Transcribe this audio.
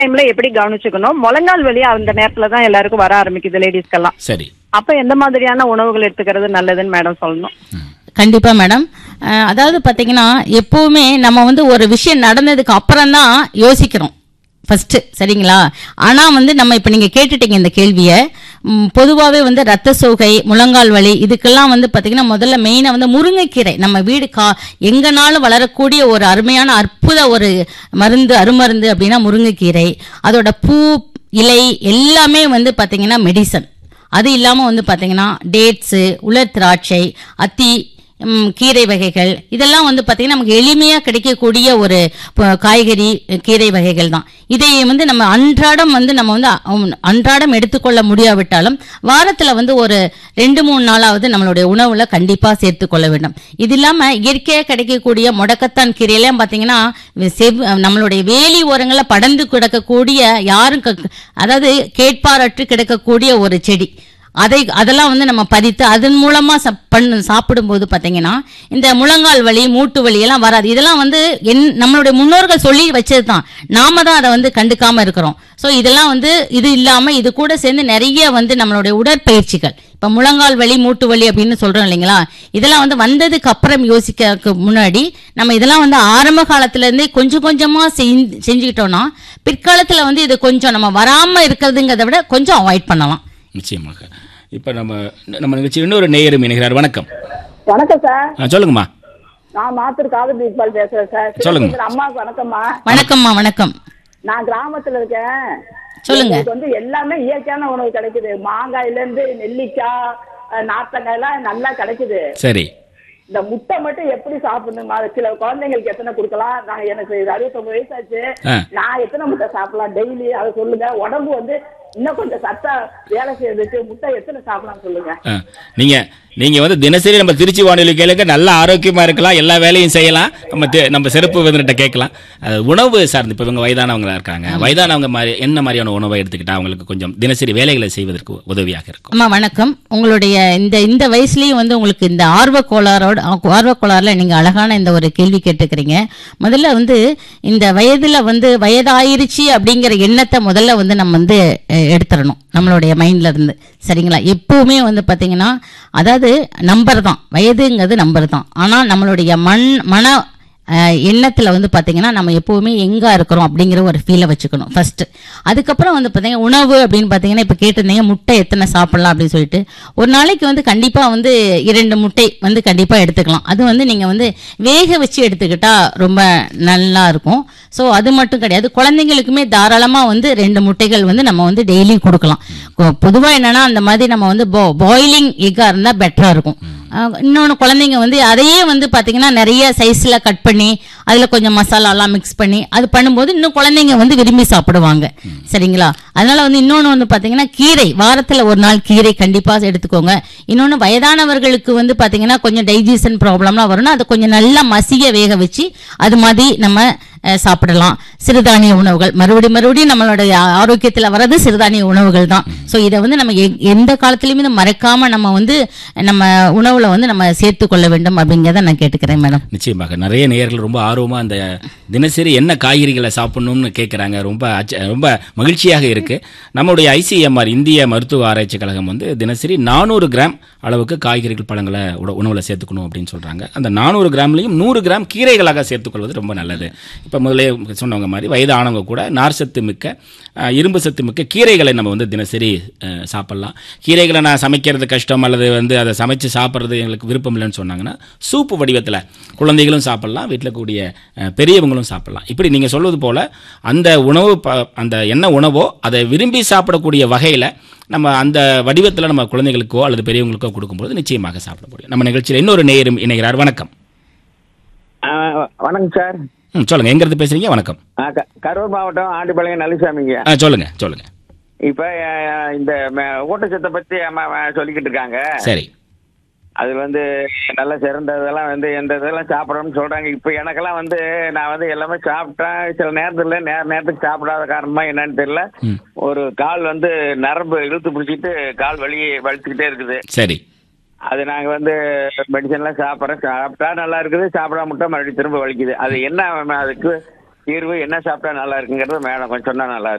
டைம்ல எப்படி கவனிச்சுக்கணும் முழங்கால் வலி அந்த நேரத்துல தான் எல்லாருக்கும் வர ஆரம்பிக்குது லேடிஸ்க்கெல்லாம் சரி அப்ப எந்த மாதிரியான உணவுகள் எடுத்துக்கிறது நல்லதுன்னு மேடம் சொல்லணும் கண்டிப்பா மேடம் அஹ், அதாவது பாத்தீங்கன்னா எப்பவுமே நம்ம வந்து ஒரு விஷயம் நடந்ததுக்கு அப்புறம் தான் யோசிக்கிறோம் ஃபர்ஸ்ட் சரிங்களா ஆனா வந்து நம்ம இப்ப நீங்க கேட்டுட்டீங்க இந்த கேள்வியை ம், பொதுவாவே வந்து ரத்த சோகை முழங்கால் வலி இதுக்கெல்லாம் வந்து பாத்தீங்கன்னா முதல்ல மெயினா வந்து முருங்கைக்கீரை நம்ம வீடு கா எங்கனாலும் வளரக்கூடிய ஒரு அருமையான அற்புத ஒரு மருந்து அருமருந்து அப்படின்னா முருங்கைக்கீரை அதோட பூ இலை எல்லாமே வந்து பாத்தீங்கன்னா மெடிசன் அது இல்லாமல் வந்து பார்த்தீங்கன்னா டேட்ஸு உலர் திராட்சை அத்தி ம், கீரை வகைகள் இதெல்லாம் வந்து பார்த்தீங்கன்னா நமக்கு எளிமையாக கிடைக்கக்கூடிய ஒரு ப- காய்கறி கீரை வகைகள் தான் இதை வந்து நம்ம அன்றாடம் வந்து நம்ம வந்து அ- அன்றாடம் எடுத்துக்கொள்ள முடியாவிட்டாலும் வாரத்தில் வந்து ஒரு ரெண்டு மூணு நாளாவது நம்மளுடைய உணவுல கண்டிப்பாக சேர்த்துக்கொள்ள வேண்டும் இது இல்லாமல் இயற்கையாக கிடைக்கக்கூடிய முடக்கத்தான் கீரையெல்லாம் பார்த்தீங்கன்னா செவ் நம்மளுடைய வேலி ஓரங்களில் படர்ந்து கிடக்கக்கூடிய யாரும் க- அதாவது கேட்பாரற்று கிடக்கக்கூடிய ஒரு செடி அதை அதெல்லாம் வந்து நம்ம பதித்து அதன் மூலமா சப்- பண்ணு சாப்பிடும்போது பாத்தீங்கன்னா இந்த முழங்கால் வலி மூட்டு வலி எல்லாம் வராது இதெல்லாம் வந்து என் நம்மளுடைய முன்னோர்கள் சொல்லி வச்சது தான் நாம தான் அதை வந்து கண்டுக்காம இருக்கிறோம் ஸோ இதெல்லாம் வந்து இது இல்லாம இது கூட சேர்ந்து நிறைய வந்து நம்மளுடைய உடற்பயிற்சிகள் இப்ப முழங்கால் வலி மூட்டு வலி அப்படின்னு சொல்றோம் இல்லைங்களா இதெல்லாம் வந்து வந்ததுக்கு அப்புறம் யோசிக்க முன்னாடி நம்ம இதெல்லாம் வந்து ஆரம்ப காலத்துல இருந்தே கொஞ்சம் கொஞ்சமா செஞ்சு- செஞ்சுக்கிட்டோம்னா பிற்காலத்துல வந்து இது கொஞ்சம் நம்ம வராம இருக்கிறதுங்கிறத விட கொஞ்சம் அவாய்ட் பண்ணலாம் நிச்சயமாக இப்போ நம்ம நம்ம நிகழ்ச்சி இன்னொரு நேயரும் இணைகிறார் வணக்கம் வணக்கம் சார் ஆ, சொல்லுங்கம்மா நான் மாத்தூர் காதல் இக்பால் பேசுறேன் சார் சொல்லுங்க. சிவசங்கர் அம்மாவுக்கு வணக்கம்மா வணக்கம்மா வணக்கம் நான் கிராமத்துல இருக்கேன் சொல்லுங்க. எங்களுக்கு வந்து எல்லாமே இயற்கையான உணவு கிடைக்குது மாங்காயில இருந்து நெல்லிக்காய் அஹ், நார்த்தங்காய் எல்லாம் நல்லா கிடைக்குது சரி இந்த முட்டை மட்டும் எப்படி சாப்பிடணுமா சில குழந்தைங்களுக்கு எத்தனை கொடுக்கலாம் நான் எனக்கு அறுபத்தொன்பது வயசாச்சு ஆ. நான் எத்தனை முட்டை சாப்பிடலாம் டெய்லி அதை சொல்லுங்க உடம்பு வந்து இன்னும் கொஞ்சம் சத்தா வேலை செய்யறதுக்கு முட்டை எத்தனை சாப்பிடலாம் சொல்லுங்க ஆ, நீங்க நீங்க வந்து தினசரி நம்ம திருச்சி வானொலி கேளுங்க நல்ல ஆரோக்கியமா இருக்கலாம் எல்லா வேலையும் செய்யலாம் நம்ம தி- நம்ம சிறப்பு விருந்திட்ட கேட்கலாம் அது உணவு சார்ந்து இப்போ இவங்க வயதானவங்களா இருக்காங்க வயதானவங்க மாதிரி என்ன மாதிரியான உணவை எடுத்துக்கிட்டா அவங்களுக்கு கொஞ்சம் தினசரி வேலைகளை செய்வதற்கு உதவியாக இருக்கும் அம்மா வணக்கம் உங்களுடைய இந்த இந்த வயசுலயும் வந்து உங்களுக்கு இந்த ஆர்வ கோளாறோட ஆர்வ கோளாறுல நீங்க அழகான இந்த ஒரு கேள்வி கேட்டுக்கிறீங்க முதல்ல வந்து இந்த வயதுல வந்து வயதாயிருச்சு அப்படிங்கிற எண்ணத்தை முதல்ல வந்து நம்ம வந்து அஹ், எடுத்துறணும் நம்மளுடைய மைண்ட்ல இருந்து சரிங்களா எப்பவுமே வந்து பாத்தீங்கன்னா அதாவது நம்பர் தான் வயதுங்கிறது நம்பர் தான் ஆனா நம்மளுடைய மண் மன அஹ் எண்ணத்துல வந்து பாத்தீங்கன்னா நம்ம எப்பவுமே எங்க இருக்கிறோம் அப்படிங்கிற ஒரு ஃபீலை வச்சுக்கணும் ஃபர்ஸ்ட் அதுக்கப்புறம் வந்து பாத்தீங்கன்னா உணவு அப்படின்னு பாத்தீங்கன்னா இப்ப கேட்டிருந்தீங்க முட்டை எத்தனை சாப்பிடலாம் அப்படின்னு சொல்லிட்டு ஒரு நாளைக்கு வந்து கண்டிப்பா வந்து இரண்டு முட்டை வந்து கண்டிப்பா எடுத்துக்கலாம் அது வந்து நீங்க வந்து வேக வச்சு எடுத்துக்கிட்டா ரொம்ப நல்லா இருக்கும் ஸோ அது மட்டும் கிடையாது குழந்தைங்களுக்குமே தாராளமா வந்து ரெண்டு முட்டைகள் வந்து நம்ம வந்து டெய்லி கொடுக்கலாம் கொ- பொதுவா என்னன்னா அந்த மாதிரி நம்ம வந்து பாயிலிங் எக்கா இருந்தா பெட்டரா இருக்கும் ஆஹ் இன்னொன்னு குழந்தைங்க வந்து அதையே வந்து பாத்தீங்கன்னா நிறைய சைஸ்ல கட் பண்ணி அதுல கொஞ்சம் மசாலாலாம் மிக்ஸ் பண்ணி அது பண்ணும்போது இன்னும் குழந்தைங்க வந்து விரும்பி சாப்பிடுவாங்க சரிங்களா அதனால வந்து இன்னொன்னு வந்து பாத்தீங்கன்னா கீரை வாரத்துல ஒரு நாள் கீரை கண்டிப்பா எடுத்துக்கோங்க இன்னொன்னு வயதானவர்களுக்கு வந்து பாத்தீங்கன்னா கொஞ்சம் டைஜஷன் ப்ராப்ளம்லாம் வரும்னா அதை கொஞ்சம் நல்லா மசிய வேக வச்சு அது மாதிரி நம்ம அஹ், சாப்பிடலாம் சிறுதானிய உணவுகள் மறுபடியும் மறுபடியும் நம்மளோட ஆரோக்கியத்துல வர்றது சிறுதானிய உணவுகள் தான் ஸோ இதை வந்து நம்ம எ- எந்த காலத்துலயுமே இதை மறக்காம நம்ம வந்து நம்ம உணவுல வந்து நம்ம சேர்த்து கொள்ள வேண்டும் அப்படிங்கிறத நான் கேட்டுக்கிறேன் மேடம் நிச்சயமாக நிறைய நேயர்கள் ரொம்ப ஆர்வமா அந்த தினசரி என்ன காய்கறிகளை சாப்பிடணும்னு கேட்குறாங்க ரொம்ப அச்ச- ரொம்ப மகிழ்ச்சியாக இருக்கு நம்முடைய ஐசிஎம்ஆர் இந்திய மருத்துவ ஆராய்ச்சி கழகம் வந்து தினசரி நானூறு கிராம் அளவுக்கு காய்கறிகள் பழங்களை உட- உணவுல சேர்த்துக்கணும் அப்படின்னு சொல்றாங்க அந்த நானூறு கிராம்லையும் நூறு கிராம் கீரைகளாக சேர்த்துக்கொள்வது ரொம்ப நல்லது இப்போ முதலே சொன்னவங்க மாதிரி வயதானவங்க கூட நார் சத்து மிக்க அஹ், இரும்பு சத்து மிக்க கீரைகளை நம்ம வந்து தினசரி அஹ், சாப்பிடலாம் கீரைகளை நான் சமைக்கிறது கஷ்டம் அல்லது வந்து அதை சமைச்சு சாப்பிட்றது எங்களுக்கு விருப்பம் இல்லைன்னு சொன்னாங்கன்னா சூப்பு வடிவத்தில் குழந்தைகளும் சாப்பிடலாம் வீட்டில் கூடிய அஹ், பெரியவங்களும் சாப்பிடலாம் இப்படி நீங்கள் சொல்வது போல அந்த உணவு ப- அந்த என்ன உணவோ அதை விரும்பி சாப்பிடக்கூடிய வகையில் நம்ம அந்த வடிவத்தில் நம்ம குழந்தைகளுக்கோ அல்லது பெரியவங்களுக்கோ கொடுக்கும்போது நிச்சயமாக சாப்பிட முடியும் நம்ம நிகழ்ச்சியில் இன்னொரு நேயரும் இணைகிறார் வணக்கம் ஆ, வணக்கம் சார் ம் சொல்லுங்க எங்க இருந்து பேசுறீங்க வணக்கம் ஆ, க- கரூர் மாவட்டம் ஆண்டிப்பாளையம் நல்லசாமிங்க ஆ சொல்லுங்க சொல்லுங்க இப்ப ஆ, இந்த ம- ஊட்டச்சத்தை பத்தி அம்மா, அம்மா சொல்லிக்கிட்டு இருக்காங்க சரி அது வந்து நல்ல சிறந்ததெல்லாம் வந்து எந்த இதெல்லாம் சாப்பிடணும்னு சொல்றாங்க இப்ப எனக்கெல்லாம் வந்து நான் வந்து எல்லாமே சாப்பிட்டேன் சில நேரத்துல நேர நேரத்துக்கு சாப்பிடாத காரணமா என்னன்னு தெரியல ஒரு கால் வந்து நரம்பு இழுத்து பிடிச்சிட்டு கால் வலி வலிச்சுக்கிட்டே இருக்குது சரி அது நாங்க வந்து மெடிசன்லாம் சாப்பிட்றோம் சாப்பிட்டா நல்லா இருக்குது சாப்பிடாம விட்டா மறுபடியும் திரும்ப வலிக்குது அது என்ன அதுக்கு தீர்வு என்ன சாப்பிட்டா நல்லா இருக்குங்கிறது மேடம் கொஞ்சம் சொன்னா நல்லா இருக்கும்